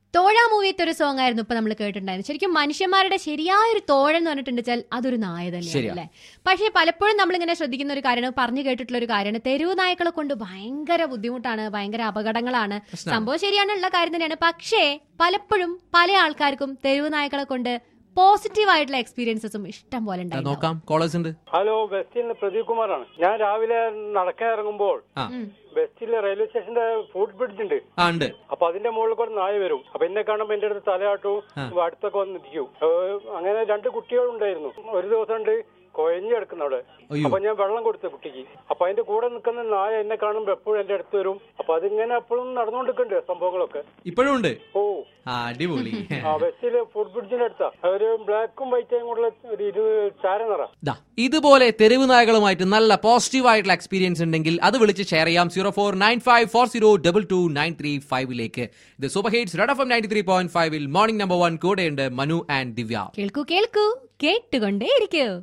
തോഴ മൂവിയത്തെ ഒരു സോങ് ആയിരുന്നു ഇപ്പൊ നമ്മൾ കേട്ടിട്ടുണ്ടായിരുന്നു ശരിക്കും മനുഷ്യന്മാരുടെ ശരിയായൊരു തോഴൻ എന്ന് പറഞ്ഞിട്ടുണ്ടെച്ചാൽ അതൊരു നായ തന്നെയാണ് ശരിയാ. അല്ലേ പക്ഷേ പലപ്പോഴും നമ്മളിങ്ങനെ ശ്രദ്ധിക്കുന്ന ഒരു കാര്യമാണ് പറഞ്ഞു കേട്ടിട്ടുള്ള ഒരു കാര്യമാണ് തെരുവ് നായ്ക്കളെ കൊണ്ട് ഭയങ്കര ബുദ്ധിമുട്ടാണ് ഭയങ്കര അപകടങ്ങളാണ് പ്രശ്നമാണ്. സംഭവം ശരിയാണ് ഉള്ള കാര്യം തന്നെയാണ് പക്ഷേ പലപ്പോഴും പല ആൾക്കാർക്കും തെരുവ് നായ്ക്കളെ കൊണ്ട് പോസിറ്റീവ് ആയിട്ടുള്ള എക്സ്പീരിയൻസസും ഇഷ്ടം പോലെ ആ, ഉണ്ടായിരുന്നു നോക്കാം കോളേഴ്സ് ഉണ്ട് ഹലോ ബസ്റ്റിൽ നിന്ന് പ്രദീപ് കുമാറാണ് ഞാൻ രാവിലെ നടക്കാൻ ഇറങ്ങുമ്പോൾ ആ ബസ്റ്റിലെ റെയിൽവേ സ്റ്റേഷന്റെ ഫുഡ് ബ്രിഡ്ജ് ഉണ്ട് ആ ഉണ്ട് അപ്പൊ അതിന്റെ മുകളിൽ കൂടെ നായ വരും അപ്പൊ എന്നെ കാണുമ്പോ എന്റെ അടുത്ത് തലയാട്ടും അടുത്തൊക്കെ വന്ന് നിൽക്കും ഏഹ് അങ്ങനെ രണ്ട് കുട്ടികളുണ്ടായിരുന്നു ഒരു ദിവസം ഉണ്ട് കൊഴഞ്ഞു കിടക്കുന്ന അവിടെ അയ്യോ. അപ്പൊ ഞാൻ വെള്ളം കൊടുത്തു കുട്ടിക്ക് അപ്പൊ അതിന്റെ കൂടെ നിൽക്കുന്ന നായ എന്നെ കാണുമ്പോ എപ്പോഴും എന്റെ അടുത്ത് വരും അപ്പൊ അതിങ്ങനെ എപ്പോഴും നടന്നുകൊണ്ടിരിക്കുന്നുണ്ട് സംഭവങ്ങളൊക്കെ ഇപ്പോഴും ഉണ്ട് ഓ ആ അടിപൊളി ആ ബസ്സില് ഫുഡ് ബ്രിഡ്ജിന്റെ അടുത്താ ഒരു ബ്ലാക്കും വൈറ്റും കൂടെ ഒരു ഇരുപത് ചാരനിറ ദാ ഇതുപോലെ തെരുവ് നായകളുമായിട്ട് നല്ല പോസിറ്റീവ് ആയിട്ടുള്ള എക്സ്പീരിയൻസ് ഉണ്ടെങ്കിൽ അത് വിളിച്ച് ഷെയർ ചെയ്യാം zero four nine five four zero double two nine three ഫൈവിലേക്ക് ഇത് super hits red F M ninety three point ഫൈവിൽ മോർണിംഗ് നമ്പർ വൺ കൂടെയുണ്ട് മനു ആൻഡ് ദിവ്യ കേൾക്കൂ കേൾക്കൂ കേട്ടുകൊണ്ടേ ഇരിക്കൂ